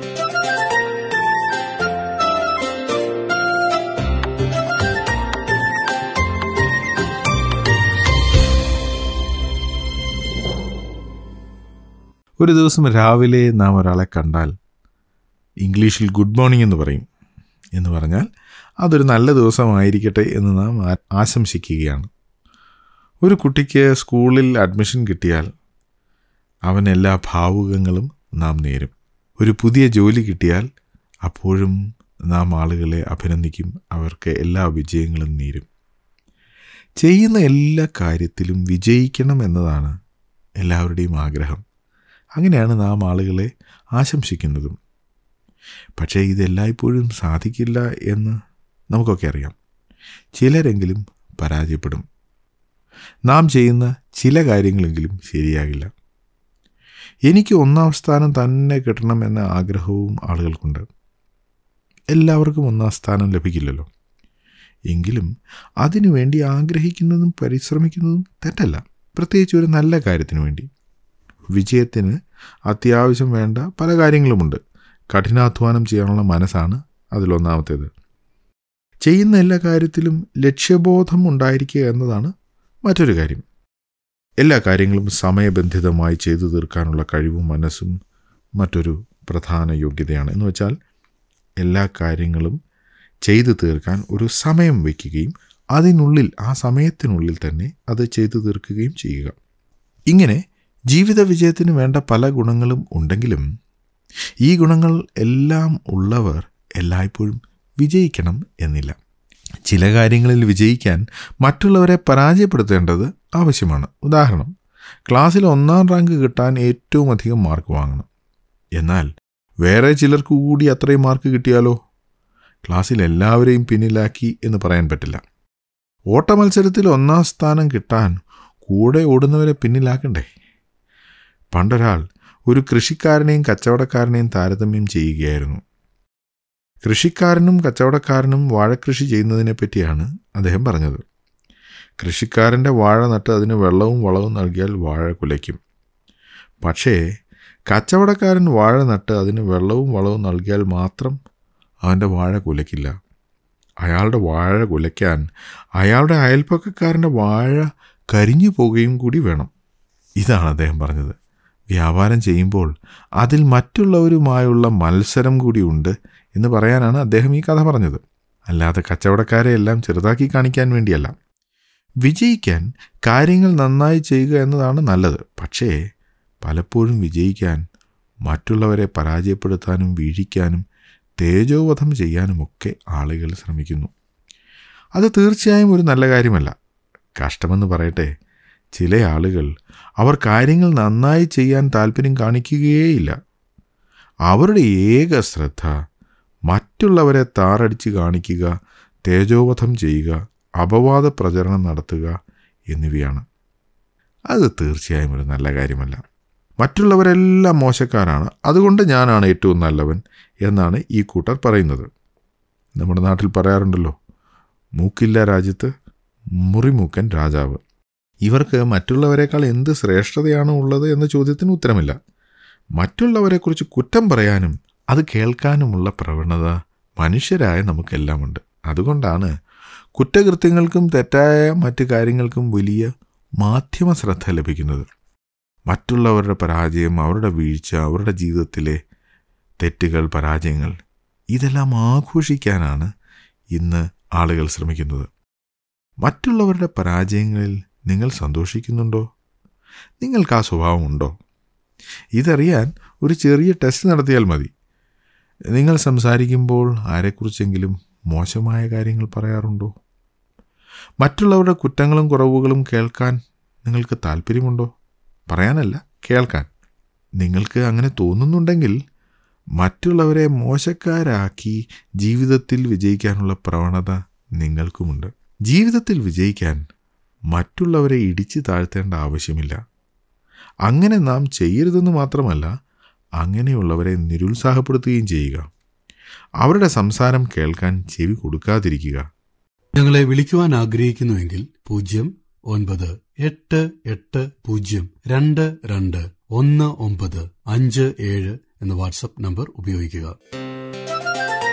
ഒരു ദിവസം രാവിലെ നാം ഒരാളെ കണ്ടാൽ ഇംഗ്ലീഷിൽ ഗുഡ് മോർണിംഗ് എന്ന് പറയും എന്ന് പറഞ്ഞാൽ അതൊരു നല്ല ദിവസമായിരിക്കട്ടെ എന്ന് നാം ആ- ആശംസിക്കുകയാണ് ഒരു കുട്ടിക്ക് സ്കൂളിൽ അഡ്മിഷൻ കിട്ടിയാൽ അവൻ എല്ലാ ഭാവുകങ്ങളും നാം നേരും ഒരു പുതിയ ജോലി കിട്ടിയാൽ അപ്പോഴും നാം ആളുകളെ അഭിനന്ദിക്കും അവർക്ക് എല്ലാ വിജയങ്ങളും നേരും ചെയ്യുന്ന എല്ലാ കാര്യത്തിലും വിജയിക്കണം എന്നതാണ് എല്ലാവരുടെയും ആഗ്രഹം അങ്ങനെയാണ് നാം ആളുകളെ ആശംസിക്കുന്നതും പക്ഷേ ഇതെല്ലായ്പ്പോഴും സാധിക്കില്ല എന്ന് നമുക്കൊക്കെ അറിയാം ചിലരെങ്കിലും പരാജയപ്പെടും നാം ചെയ്യുന്ന ചില കാര്യങ്ങളെങ്കിലും ശരിയാകില്ല എനിക്ക് ഒന്നാം സ്ഥാനം തന്നെ കിട്ടണം എന്ന ആഗ്രഹവും ആളുകൾക്കുണ്ട് എല്ലാവർക്കും ഒന്നാം സ്ഥാനം ലഭിക്കില്ലല്ലോ എങ്കിലും അതിനുവേണ്ടി ആഗ്രഹിക്കുന്നതും പരിശ്രമിക്കുന്നതും തെറ്റല്ല പ്രത്യേകിച്ച് ഒരു നല്ല കാര്യത്തിനു വേണ്ടി വിജയത്തിന് അത്യാവശ്യം വേണ്ട പല കാര്യങ്ങളുമുണ്ട് കഠിനാധ്വാനം ചെയ്യാനുള്ള മനസ്സാണ് അതിലൊന്നാമത്തേത് ചെയ്യുന്ന എല്ലാ കാര്യത്തിലും ലക്ഷ്യബോധം ഉണ്ടായിരിക്കുക എന്നതാണ് മറ്റൊരു കാര്യം എല്ലാ കാര്യങ്ങളും സമയബന്ധിതമായി ചെയ്തു തീർക്കാനുള്ള കഴിവും മനസ്സും മറ്റൊരു പ്രധാന യോഗ്യതയാണ് എന്ന് വെച്ചാൽ എല്ലാ കാര്യങ്ങളും ചെയ്തു തീർക്കാൻ ഒരു സമയം വയ്ക്കുകയും അതിനുള്ളിൽ ആ സമയത്തിനുള്ളിൽ തന്നെ അത് ചെയ്തു തീർക്കുകയും ചെയ്യുക ഇങ്ങനെ ജീവിത വിജയത്തിന് വേണ്ട പല ഗുണങ്ങളും ഉണ്ടെങ്കിലും ഈ ഗുണങ്ങൾ എല്ലാം ഉള്ളവർ എല്ലായ്പ്പോഴും വിജയിക്കണം എന്നില്ല ചില കാര്യങ്ങളിൽ വിജയിക്കാൻ മറ്റുള്ളവരെ പരാജയപ്പെടുത്തേണ്ടത് ആവശ്യമാണ് ഉദാഹരണം ക്ലാസ്സിൽ ഒന്നാം റാങ്ക് കിട്ടാൻ ഏറ്റവും അധികം മാർക്ക് വാങ്ങണം എന്നാൽ വേറെ ചിലർക്ക് കൂടി അത്രയും മാർക്ക് കിട്ടിയാലോ ക്ലാസ്സിൽ എല്ലാവരെയും പിന്നിലാക്കി എന്ന് പറയാൻ പറ്റില്ല ഓട്ട മത്സരത്തിൽ ഒന്നാം സ്ഥാനം കിട്ടാൻ കൂടെ ഓടുന്നവരെ പിന്നിലാക്കണ്ടേ പണ്ടൊരാൾ ഒരു കൃഷിക്കാരനെയും കച്ചവടക്കാരനെയും താരതമ്യം ചെയ്യുകയായിരുന്നു കൃഷിക്കാരനും കച്ചവടക്കാരനും വാഴക്കൃഷി ചെയ്യുന്നതിനെ പറ്റിയാണ് അദ്ദേഹം പറഞ്ഞത് കൃഷിക്കാരൻ്റെ വാഴ നട്ട് അതിന് വെള്ളവും വളവും നൽകിയാൽ വാഴ കുലയ്ക്കും പക്ഷേ കച്ചവടക്കാരൻ വാഴ നട്ട് അതിന് വെള്ളവും വളവും നൽകിയാൽ മാത്രം അവൻ്റെ വാഴ കുലയ്ക്കില്ല അയാളുടെ വാഴ കുലയ്ക്കാൻ അയാളുടെ അയൽപ്പക്കക്കാരൻ്റെ വാഴ കരിഞ്ഞു പോവുകയും കൂടി വേണം ഇതാണ് അദ്ദേഹം പറഞ്ഞത് വ്യാപാരം ചെയ്യുമ്പോൾ അതിൽ മറ്റുള്ളവരുമായുള്ള മത്സരം കൂടിയുണ്ട് എന്ന് പറയാനാണ് അദ്ദേഹം ഈ കഥ പറഞ്ഞത് അല്ലാതെ കച്ചവടക്കാരെ എല്ലാം ചെറുതാക്കി കാണിക്കാൻ വേണ്ടിയല്ല വിജയിക്കാൻ കാര്യങ്ങൾ നന്നായി ചെയ്യുക എന്നതാണ് നല്ലത് പക്ഷേ പലപ്പോഴും വിജയിക്കാൻ മറ്റുള്ളവരെ പരാജയപ്പെടുത്താനും വീഴിക്കാനും തേജോവധം ചെയ്യാനുമൊക്കെ ആളുകൾ ശ്രമിക്കുന്നു അത് തീർച്ചയായും ഒരു നല്ല കാര്യമല്ല കഷ്ടമെന്ന് പറയട്ടെ ചില ആളുകൾ അവർ കാര്യങ്ങൾ നന്നായി ചെയ്യാൻ താല്പര്യം കാണിക്കുകയേയില്ല അവരുടെ ഏക ശ്രദ്ധ മറ്റുള്ളവരെ താറടിച്ച് കാണിക്കുക തേജോവധം ചെയ്യുക അപവാദ പ്രചരണം നടത്തുക എന്നിവയാണ് അത് തീർച്ചയായും ഒരു നല്ല കാര്യമല്ല മറ്റുള്ളവരെല്ലാം മോശക്കാരാണ് അതുകൊണ്ട് ഞാനാണ് ഏറ്റവും നല്ലവൻ എന്നാണ് ഈ കൂട്ടർ പറയുന്നത് നമ്മുടെ നാട്ടിൽ പറയാറുണ്ടല്ലോ മൂക്കില്ല രാജ്യത്ത് മുറിമൂക്കൻ രാജാവ് ഇവർക്ക് മറ്റുള്ളവരെക്കാൾ എന്ത് ശ്രേഷ്ഠതയാണ് ഉള്ളത് എന്ന ചോദ്യത്തിന് ഉത്തരമില്ല മറ്റുള്ളവരെക്കുറിച്ച് കുറ്റം പറയാനും അത് കേൾക്കാനുമുള്ള പ്രവണത മനുഷ്യരായ നമുക്കെല്ലാമുണ്ട് അതുകൊണ്ടാണ് കുറ്റകൃത്യങ്ങൾക്കും തെറ്റായ മറ്റു കാര്യങ്ങൾക്കും വലിയ മാധ്യമ ശ്രദ്ധ ലഭിക്കുന്നത് മറ്റുള്ളവരുടെ പരാജയം അവരുടെ വീഴ്ച അവരുടെ ജീവിതത്തിലെ തെറ്റുകൾ പരാജയങ്ങൾ ഇതെല്ലാം ആഘോഷിക്കാനാണ് ഇന്ന് ആളുകൾ ശ്രമിക്കുന്നത് മറ്റുള്ളവരുടെ പരാജയങ്ങളിൽ നിങ്ങൾ സന്തോഷിക്കുന്നുണ്ടോ നിങ്ങൾക്ക് ആ സ്വഭാവമുണ്ടോ ഇതറിയാൻ ഒരു ചെറിയ ടെസ്റ്റ് നടത്തിയാൽ മതി നിങ്ങൾ സംസാരിക്കുമ്പോൾ ആരെക്കുറിച്ചെങ്കിലും മോശമായ കാര്യങ്ങൾ പറയാറുണ്ടോ മറ്റുള്ളവരുടെ കുറ്റങ്ങളും കുറവുകളും കേൾക്കാൻ നിങ്ങൾക്ക് താല്പര്യമുണ്ടോ പറയാനല്ല കേൾക്കാൻ നിങ്ങൾക്ക് അങ്ങനെ തോന്നുന്നുണ്ടെങ്കിൽ മറ്റുള്ളവരെ മോശക്കാരാക്കി ജീവിതത്തിൽ വിജയിക്കാനുള്ള പ്രവണത നിങ്ങൾക്കുമുണ്ട് ജീവിതത്തിൽ വിജയിക്കാൻ മറ്റുള്ളവരെ ഇടിച്ചു താഴ്ത്തേണ്ട ആവശ്യമില്ല അങ്ങനെ നാം ചെയ്യരുതെന്ന് മാത്രമല്ല അങ്ങനെയുള്ളവരെ നിരുത്സാഹപ്പെടുത്തുകയും ചെയ്യുക അവരുടെ സംസാരം കേൾക്കാൻ ചെവി കൊടുക്കാതിരിക്കുക ഞങ്ങളെ വിളിക്കുവാൻ ആഗ്രഹിക്കുന്നുവെങ്കിൽ പൂജ്യം ഒൻപത് എട്ട് എട്ട് പൂജ്യം രണ്ട് രണ്ട് ഒന്ന് ഒമ്പത് അഞ്ച് ഏഴ് എന്ന വാട്സപ്പ് നമ്പർ ഉപയോഗിക്കുക